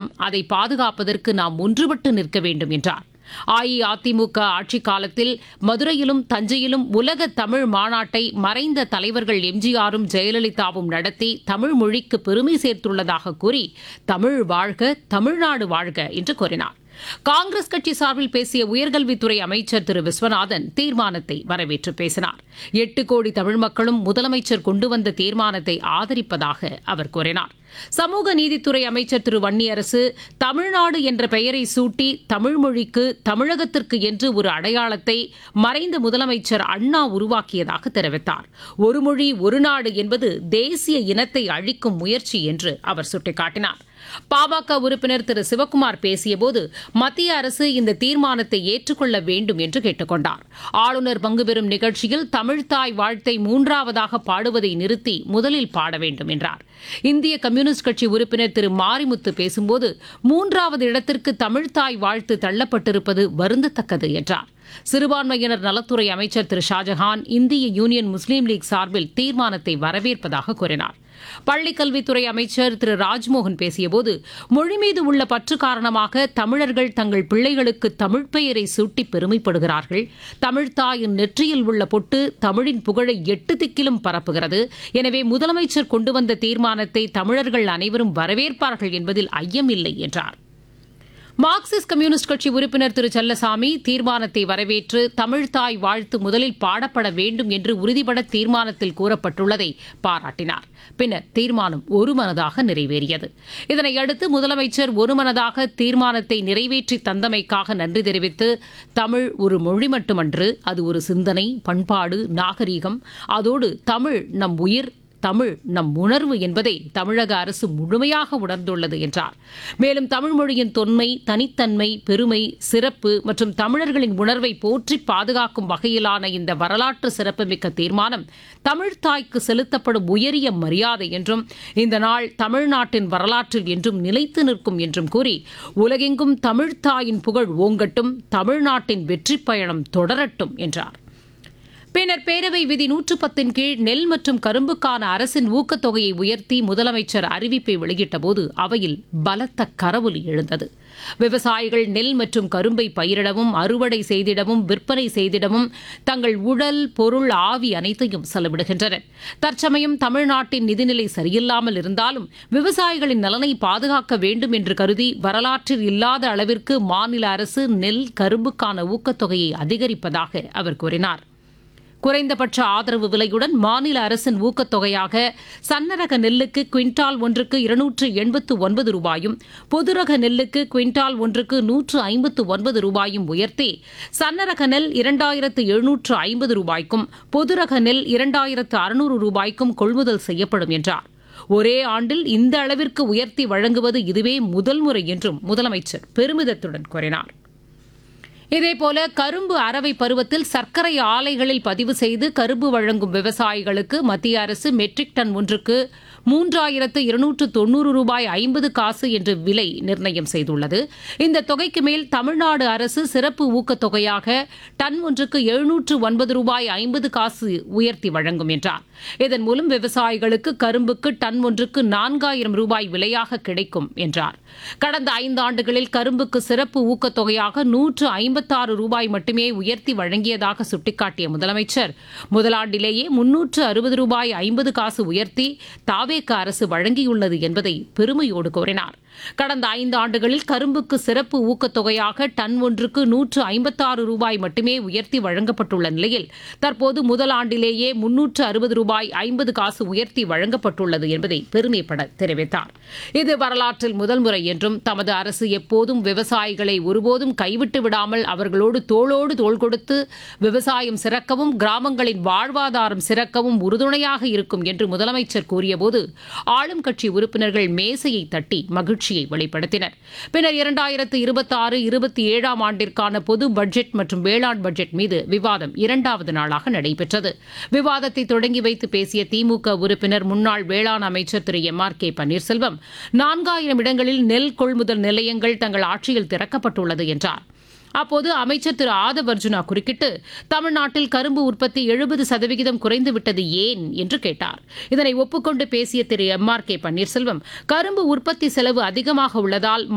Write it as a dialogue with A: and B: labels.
A: காலம் அதை பாதுகாப்பதற்கு நாம் ஒன்றுபட்டு நிற்க வேண்டும் என்றார் அஇஅதிமுக ஆட்சிக் காலத்தில் மதுரையிலும் தஞ்சையிலும் உலக தமிழ் மாநாட்டை மறைந்த தலைவர்கள் எம்ஜிஆரும் ஜெயலலிதாவும் நடத்தி தமிழ் மொழிக்கு பெருமை சேர்த்துள்ளதாக கூறி தமிழ் வாழ்க தமிழ்நாடு வாழ்க என்று கூறினார் காங்கிரஸ் கட்சி சார்பில் பேசிய உயர்கல்வித்துறை அமைச்சர் திரு விஸ்வநாதன் தீர்மானத்தை வரவேற்று பேசினார் எட்டு கோடி தமிழ் மக்களும் முதலமைச்சர் கொண்டு வந்த தீர்மானத்தை ஆதரிப்பதாக அவர் கூறினார் சமூக நீதித்துறை அமைச்சர் திரு வன்னியரசு தமிழ்நாடு என்ற பெயரை சூட்டி தமிழ் மொழிக்கு தமிழகத்திற்கு என்று ஒரு அடையாளத்தை மறைந்த முதலமைச்சர் அண்ணா உருவாக்கியதாக தெரிவித்தார் ஒரு மொழி ஒரு நாடு என்பது தேசிய இனத்தை அழிக்கும் முயற்சி என்று அவர் சுட்டிக்காட்டினார் பாமக உறுப்பினர் திரு சிவக்குமார் பேசியபோது மத்திய அரசு இந்த தீர்மானத்தை ஏற்றுக்கொள்ள வேண்டும் என்று கேட்டுக் கொண்டார் ஆளுநர் பங்குபெறும் நிகழ்ச்சியில் தமிழ்தாய் வாழ்த்தை மூன்றாவதாக பாடுவதை நிறுத்தி முதலில் பாட வேண்டும் என்றார் இந்திய கம்யூனிஸ்ட் கட்சி உறுப்பினர் திரு மாரிமுத்து பேசும்போது மூன்றாவது இடத்திற்கு தமிழ்தாய் வாழ்த்து தள்ளப்பட்டிருப்பது வருந்தத்தக்கது என்றார் சிறுபான்மையினர் நலத்துறை அமைச்சர் திரு ஷாஜஹான் இந்திய யூனியன் முஸ்லீம் லீக் சார்பில் தீர்மானத்தை வரவேற்பதாக கூறினார் பள்ளிக்கல்வித்துறை அமைச்சர் திரு ராஜ்மோகன் பேசியபோது மொழி மீது உள்ள பற்று காரணமாக தமிழர்கள் தங்கள் பிள்ளைகளுக்கு தமிழ் பெயரை சூட்டி பெருமைப்படுகிறார்கள் தமிழ்தாயின் நெற்றியில் உள்ள பொட்டு தமிழின் புகழை எட்டு திக்கிலும் பரப்புகிறது எனவே முதலமைச்சர் கொண்டு வந்த தீர்மானத்தை தமிழர்கள் அனைவரும் வரவேற்பார்கள் என்பதில் ஐயமில்லை என்றார் மார்க்சிஸ்ட் கம்யூனிஸ்ட் கட்சி உறுப்பினர் திரு செல்லசாமி தீர்மானத்தை வரவேற்று தமிழ்தாய் வாழ்த்து முதலில் பாடப்பட வேண்டும் என்று உறுதிபட தீர்மானத்தில் கூறப்பட்டுள்ளதை பாராட்டினார் பின்னர் தீர்மானம் ஒருமனதாக நிறைவேறியது இதனையடுத்து முதலமைச்சர் ஒருமனதாக தீர்மானத்தை நிறைவேற்றி தந்தமைக்காக நன்றி தெரிவித்து தமிழ் ஒரு மொழி மட்டுமன்று அது ஒரு சிந்தனை பண்பாடு நாகரீகம் அதோடு தமிழ் நம் உயிர் தமிழ் நம் உணர்வு என்பதை தமிழக அரசு முழுமையாக உணர்ந்துள்ளது என்றார் மேலும் தமிழ் மொழியின் தொன்மை தனித்தன்மை பெருமை சிறப்பு மற்றும் தமிழர்களின் உணர்வை போற்றி பாதுகாக்கும் வகையிலான இந்த வரலாற்று சிறப்புமிக்க தீர்மானம் தமிழ் தாய்க்கு செலுத்தப்படும் உயரிய மரியாதை என்றும் இந்த நாள் தமிழ்நாட்டின் வரலாற்றில் என்றும் நிலைத்து நிற்கும் என்றும் கூறி உலகெங்கும் தமிழ்த்தாயின் புகழ் ஓங்கட்டும் தமிழ்நாட்டின் வெற்றிப் பயணம் தொடரட்டும் என்றார் பின்னர் பேரவை விதி நூற்று பத்தின் கீழ் நெல் மற்றும் கரும்புக்கான அரசின் ஊக்கத்தொகையை உயர்த்தி முதலமைச்சர் அறிவிப்பை வெளியிட்டபோது அவையில் பலத்த கரவொலி எழுந்தது விவசாயிகள் நெல் மற்றும் கரும்பை பயிரிடவும் அறுவடை செய்திடவும் விற்பனை செய்திடவும் தங்கள் உடல் பொருள் ஆவி அனைத்தையும் செலவிடுகின்றனர் தற்சமயம் தமிழ்நாட்டின் நிதிநிலை சரியில்லாமல் இருந்தாலும் விவசாயிகளின் நலனை பாதுகாக்க வேண்டும் என்று கருதி வரலாற்றில் இல்லாத அளவிற்கு மாநில அரசு நெல் கரும்புக்கான ஊக்கத்தொகையை அதிகரிப்பதாக அவர் கூறினார் குறைந்தபட்ச ஆதரவு விலையுடன் மாநில அரசின் ஊக்கத்தொகையாக சன்னரக நெல்லுக்கு குவிண்டால் ஒன்றுக்கு இருநூற்று எண்பத்து ஒன்பது ரூபாயும் பொதுரக நெல்லுக்கு குவிண்டால் ஒன்றுக்கு நூற்று ஐம்பத்து ஒன்பது ரூபாயும் உயர்த்தி சன்னரக நெல் இரண்டாயிரத்து எழுநூற்று ஐம்பது ரூபாய்க்கும் பொதுரக நெல் இரண்டாயிரத்து அறுநூறு ரூபாய்க்கும் கொள்முதல் செய்யப்படும் என்றார் ஒரே ஆண்டில் இந்த அளவிற்கு உயர்த்தி வழங்குவது இதுவே முதல் முறை என்றும் முதலமைச்சர் பெருமிதத்துடன் கூறினார் இதேபோல கரும்பு அரவை பருவத்தில் சர்க்கரை ஆலைகளில் பதிவு செய்து கரும்பு வழங்கும் விவசாயிகளுக்கு மத்திய அரசு மெட்ரிக் டன் ஒன்றுக்கு மூன்றாயிரத்து இருநூற்று தொன்னூறு ரூபாய் ஐம்பது காசு என்று விலை நிர்ணயம் செய்துள்ளது இந்த தொகைக்கு மேல் தமிழ்நாடு அரசு சிறப்பு ஊக்கத்தொகையாக டன் ஒன்றுக்கு எழுநூற்று ஒன்பது ரூபாய் ஐம்பது காசு உயர்த்தி வழங்கும் என்றார் இதன் மூலம் விவசாயிகளுக்கு கரும்புக்கு டன் ஒன்றுக்கு நான்காயிரம் ரூபாய் விலையாக கிடைக்கும் என்றார் கடந்த ஐந்தாண்டுகளில் கரும்புக்கு சிறப்பு ஊக்கத்தொகையாக நூற்று ஐம்பத்தாறு ரூபாய் மட்டுமே உயர்த்தி வழங்கியதாக சுட்டிக்காட்டிய முதலமைச்சர் முதலாண்டிலேயே முன்னூற்று அறுபது ரூபாய் ஐம்பது காசு உயர்த்தி தாவேக அரசு வழங்கியுள்ளது என்பதை பெருமையோடு கூறினார் கடந்த ஐந்து ஆண்டுகளில் கரும்புக்கு சிறப்பு ஊக்கத்தொகையாக டன் ஒன்றுக்கு நூற்று ஐம்பத்தாறு ரூபாய் மட்டுமே உயர்த்தி வழங்கப்பட்டுள்ள நிலையில் தற்போது முதல் ஆண்டிலேயே முன்னூற்று அறுபது ரூபாய் ஐம்பது காசு உயர்த்தி வழங்கப்பட்டுள்ளது என்பதை பெருமைப்பட தெரிவித்தார் இது வரலாற்றில் முதல் முறை என்றும் தமது அரசு எப்போதும் விவசாயிகளை ஒருபோதும் கைவிட்டு விடாமல் அவர்களோடு தோளோடு தோள் கொடுத்து விவசாயம் சிறக்கவும் கிராமங்களின் வாழ்வாதாரம் சிறக்கவும் உறுதுணையாக இருக்கும் என்று முதலமைச்சர் கூறியபோது ஆளும் கட்சி உறுப்பினர்கள் மேசையை தட்டி மகிழ்ச்சியை வெளிப்படுத்தினர் பின்னர் இரண்டாயிரத்து இருபத்தி ஆறு இருபத்தி ஏழாம் ஆண்டிற்கான பொது பட்ஜெட் மற்றும் வேளாண் பட்ஜெட் மீது விவாதம் இரண்டாவது நாளாக நடைபெற்றது விவாதத்தை தொடங்கி வைத்து பேசிய திமுக உறுப்பினர் முன்னாள் வேளாண் அமைச்சர் திரு எம் ஆர் கே பன்னீர்செல்வம் நான்காயிரம் இடங்களில் நெல் கொள்முதல் நிலையங்கள் தங்கள் ஆட்சியில் திறக்கப்பட்டுள்ளது என்றார் அப்போது அமைச்சர் திரு ஆதவ் அர்ஜுனா குறுக்கிட்டு தமிழ்நாட்டில் கரும்பு உற்பத்தி எழுபது சதவிகிதம் குறைந்துவிட்டது ஏன் என்று கேட்டார் இதனை ஒப்புக்கொண்டு பேசிய திரு எம் ஆர் கே பன்னீர்செல்வம் கரும்பு உற்பத்தி செலவு அதிகமாக உள்ளதால்